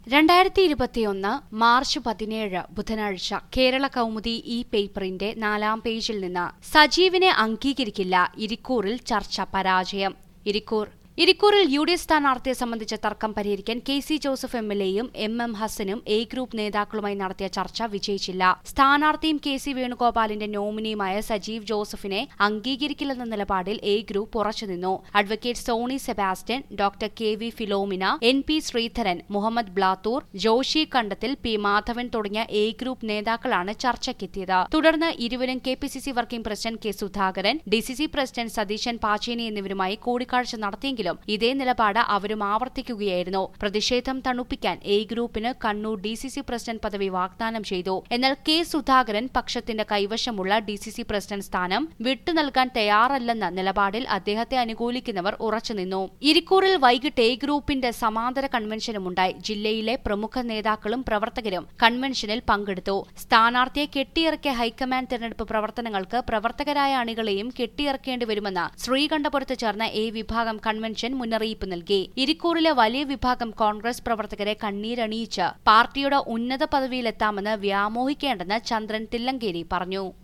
രണ്ടായിരത്തി ഇരുപത്തിയൊന്ന് മാർച്ച് പതിനേഴ് ബുധനാഴ്ച കേരള കൗമുദി ഈ പേപ്പറിന്റെ നാലാം പേജിൽ നിന്ന് സജീവിനെ അംഗീകരിക്കില്ല ഇരിക്കൂറിൽ ചർച്ച പരാജയം ഇരിക്കൂർ ഇരിക്കൂറിൽ യു ഡി എഫ് സ്ഥാനാർത്ഥിയെ സംബന്ധിച്ച തർക്കം പരിഹരിക്കാൻ K C Joseph M L എയും എം എം ഹസനും എ ഗ്രൂപ്പ് നേതാക്കളുമായി നടത്തിയ ചർച്ച വിജയിച്ചില്ല സ്ഥാനാർത്ഥിയും കെ സി വേണുഗോപാലിന്റെ നോമിനിയുമായ സജീവ് ജോസഫിനെ അംഗീകരിക്കില്ലെന്ന നിലപാടിൽ എ ഗ്രൂപ്പ് ഉറച്ചുനിന്നു advocate Soni Sebastian doctor K V Philomina N P Sreedharan Muhammad Blathur Joshi Kandathil P Madhavan തുടങ്ങിയ എ ഗ്രൂപ്പ് നേതാക്കളാണ് ചർച്ചയ്ക്കെത്തിയത് തുടർന്ന് ഇരുവരും K P C C working president K Sudhakaran D C C president Satheesan Pacheni എന്നിവരുമായി കൂടിക്കാഴ്ച നടത്തിയെങ്കിലും ഇതേ നിലപാട് അവരും ആവർത്തിക്കുകയായിരുന്നു പ്രതിഷേധം തണുപ്പിക്കാൻ എ ഗ്രൂപ്പിന് Kannur D C C president പദവി വാഗ്ദാനം ചെയ്തു എന്നാൽ കെ സുധാകരൻ പക്ഷത്തിന്റെ കൈവശമുള്ള ഡി സി സി പ്രസിഡന്റ് സ്ഥാനം വിട്ടു നൽകാൻ തയ്യാറല്ലെന്ന നിലപാടിൽ അദ്ദേഹത്തെ അനുകൂലിക്കുന്നവർ ഉറച്ചുനിന്നു ഇരിക്കൂറിൽ വൈകിട്ട് എ ഗ്രൂപ്പിന്റെ സമാന്തര കൺവെൻഷനുമുണ്ടായി ജില്ലയിലെ പ്രമുഖ നേതാക്കളും പ്രവർത്തകരും കൺവെൻഷനിൽ പങ്കെടുത്തു സ്ഥാനാർത്ഥിയെ കെട്ടിയിറക്കിയ ഹൈക്കമാൻഡ് തെരഞ്ഞെടുപ്പ് പ്രവർത്തനങ്ങൾക്ക് പ്രവർത്തകരായ അണികളെയും കെട്ടിയിറക്കേണ്ടി വരുമെന്ന് ശ്രീകണ്ഠപുരത്ത് ചേർന്ന എ വിഭാഗം കൺവെൻഷൻ മുന്നറിയിപ്പ് നൽകി ഇരിക്കൂറിലെ വലിയ വിഭാഗം കോൺഗ്രസ് പ്രവർത്തകരെ കണ്ണീരണിയിച്ച് പാർട്ടിയുടെ ഉന്നത പദവിയിലെത്താമെന്ന് വ്യാമോഹിക്കേണ്ടെന്ന് ചന്ദ്രൻ തില്ലങ്കേരി പറഞ്ഞു